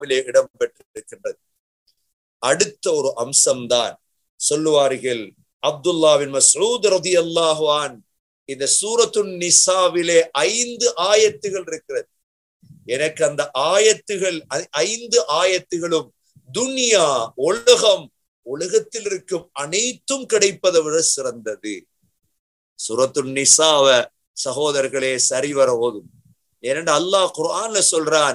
நிசாவிலே இடம்பெற்றிருக்கின்றது அடுத்த ஒரு அம்சம்தான் சொல்லுவார்கள் அப்துல்லாவின் மசூத் ரதி அல்லாஹுவான் இந்த சூரத்துன் நிசாவிலே ஐந்து ஆயத்துகள் இருக்கிறது எனக்கு அந்த ஆயத்துகள் ஐந்து ஆயத்துகளும் துன்யா உலகம் உலகத்தில் இருக்கும் அனைத்தும் கிடைப்பதை விட சிறந்தது சுரத்து நிசாவ சகோதரர்களே சரிவர ஓதும் ஏனென்று அல்லாஹ் குர்ஆன்ல சொல்றான்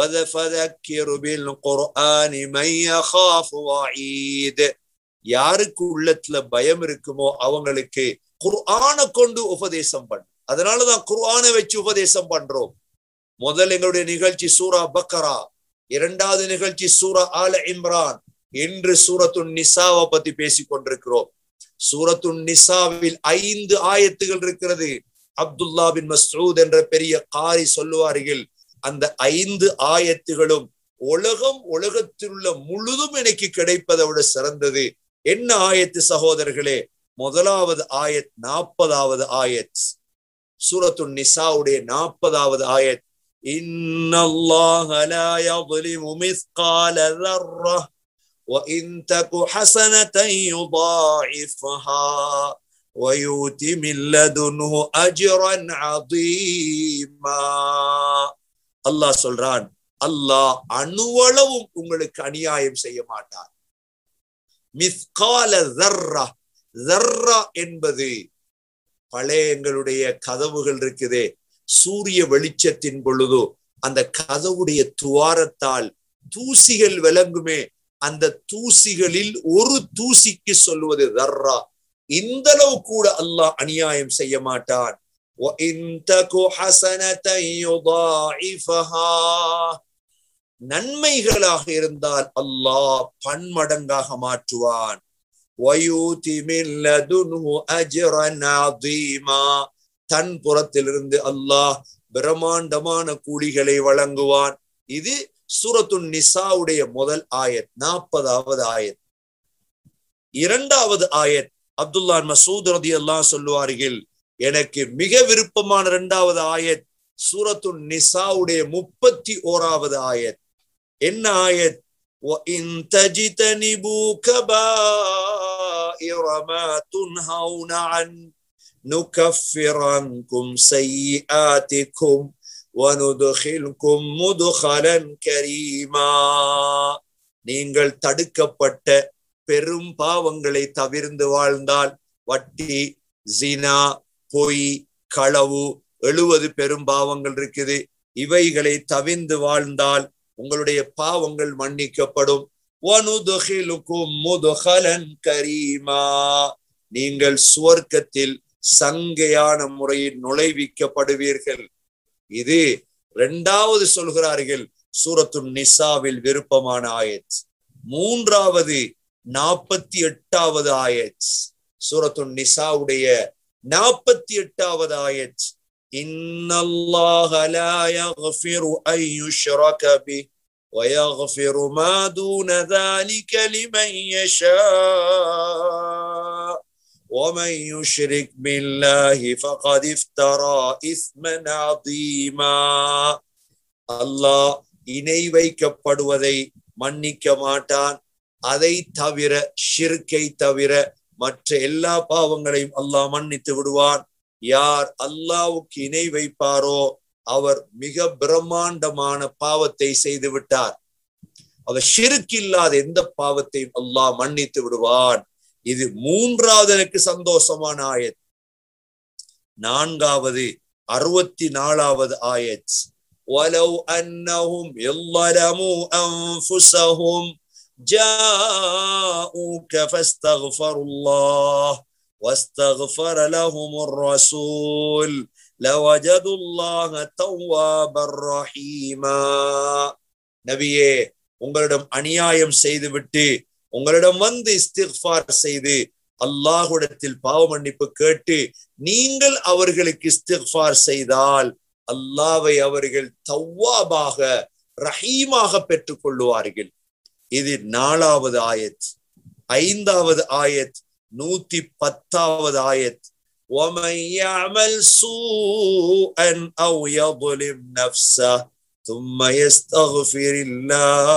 யாருக்கு உள்ளத்துல பயம் இருக்குமோ அவங்களுக்கு குர்ஆனை கொண்டு உபதேசம் பண்ண அதனாலதான் குர்ஆனை வச்சு உபதேசம் பண்றோம் முதல் எங்களுடைய நிகழ்ச்சி சூரா பக்கரா இரண்டாவது நிகழ்ச்சி சூரா ஆல இம்ரான் இன்று சூரத்துன் நிசாவை பத்தி பேசிக் கொண்டிருக்கிறோம் சூரத்துன் நிசாவில் ஐந்து ஆயத்துகள் இருக்கிறது அப்துல்லா பின் மஸ்ரூத் என்ற பெரிய காரி சொல்லுவார்கள் அந்த ஐந்து ஆயத்துகளும் உலகம் உலகத்தில் உள்ள முழுதும் எனக்கு கிடைப்பதை விட சிறந்தது என்ன ஆயத்து சகோதரர்களே முதலாவது ஆயத் நாற்பதாவது ஆயத் சூரத்துன் நிசாவுடைய நாற்பதாவது ஆயத் إن الله لا يظلم مثقال ذرة وإن تك حسنة يضاعفها ويؤت من لدنه أجرا عظيما الله சொல்றான் அல்லாஹ் அணுவளவும் உங்களுக்கு அநியாயம் செய்ய மாட்டார் மிஸ்கால தர்ரா தர்ரா என்பது பழைய எங்களுடைய கதவுகள் இருக்குதே சூரிய வெளிச்சத்தின் பொழுதோ அந்த கதவுடைய துவாரத்தால் தூசிகள் விளங்குமே அந்த தூசிகளில் ஒரு தூசிக்கு சொல்லுவது தர்ரா இந்த அளவு கூட அல்லாஹ் அநியாயம் செய்ய மாட்டான் நன்மைகளாக இருந்தால் அல்லாஹ் பன்மடங்காக மாற்றுவான் தன் புறத்திலிருந்து அல்லாஹ் பிரம்மாண்டமான கூலிகளை வழங்குவான் இது சூரத்துன் நிசாவுடைய முதல் ஆயத் நாற்பதாவது ஆயத் இரண்டாவது ஆயத் அப்துல்லான் மசூத் ரதி அல்லாஹ் சொல்லுவார்கள் எனக்கு மிக விருப்பமான இரண்டாவது ஆயத் சூரத்துன் நிசாவுடைய முப்பத்தி ஓராவது ஆயத் என்ன ஆயத் وَإِن تَجْتَنِبُوا كَبَائِرَ مَا تُنْهَوْنَ عَنْهُ نكفر عنكم سيئاتكم وندخلكم مدخلا كريما நீங்கள் தடுக்கப்பட்ட பெரும் பாவங்களை தவிர்ந்து வாழ்ந்தால் வட்டி ஜினா பொய் களவு எழுவது பெரும் பாவங்கள் இருக்குது இவைகளை தவிர்ந்து வாழ்ந்தால் உங்களுடைய பாவங்கள் மன்னிக்கப்படும் கரீமா நீங்கள் சுவர்க்கத்தில் சங்கையான முறையில் நுழைவிக்கப்படுவீர்கள் இது இரண்டாவது சொல்கிறார்கள் சூரத்து நிசாவில் விருப்பமான ஆயத் மூன்றாவது நாற்பத்தி எட்டாவது ஆயத் சூரத்து நிசாவுடைய நாற்பத்தி எட்டாவது ஆயத் இன்னல்லாஹ லா யக்ஃபிரு அன் யுஷ்ரக பி ويغفر ما دون ذلك لمن يشاء ومن يشرك بالله فقد افترى اثما عظيما அல்லாஹ் இணை வைக்கப்படுவதை மன்னிக்க மாட்டான் அதை தவிர ஷிர்கை தவிர மற்ற எல்லா பாவங்களையும் அல்லாஹ் மன்னித்து விடுவான் யார் அல்லாவுக்கு இணை வைப்பாரோ அவர் மிக பிரம்மாண்டமான பாவத்தை செய்து விட்டார் அவர் ஷிருக்கில்லாத எந்த பாவத்தையும் அல்லாஹ் மன்னித்து விடுவான் இது மூன்றாவது எனக்கு சந்தோஷமான ஆயத் நான்காவது அறுபத்தி நாலாவது ஆயத் ولو أنهم ظلموا أنفسهم جاءوك فاستغفروا الله واستغفر لهم الرسول لوجدوا الله توابا رحيما நபியே உங்களிடம் அநியாயம் செய்துவிட்டு உங்களிடம் வந்து இஸ்திஃபார் செய்து அல்லாஹுடத்தில் பாவ மன்னிப்பு கேட்டு நீங்கள் அவர்களுக்கு இஸ்திஃபார் செய்தால் அல்லாவை அவர்கள் தவ்வாபாக ரஹீமாக பெற்றுக் கொள்ளுவார்கள் இது நாலாவது ஆயத் ஐந்தாவது ஆயத் நூத்தி பத்தாவது ஆயத் ومن يعمل سوءا او يظلم نفسه ثم يستغفر الله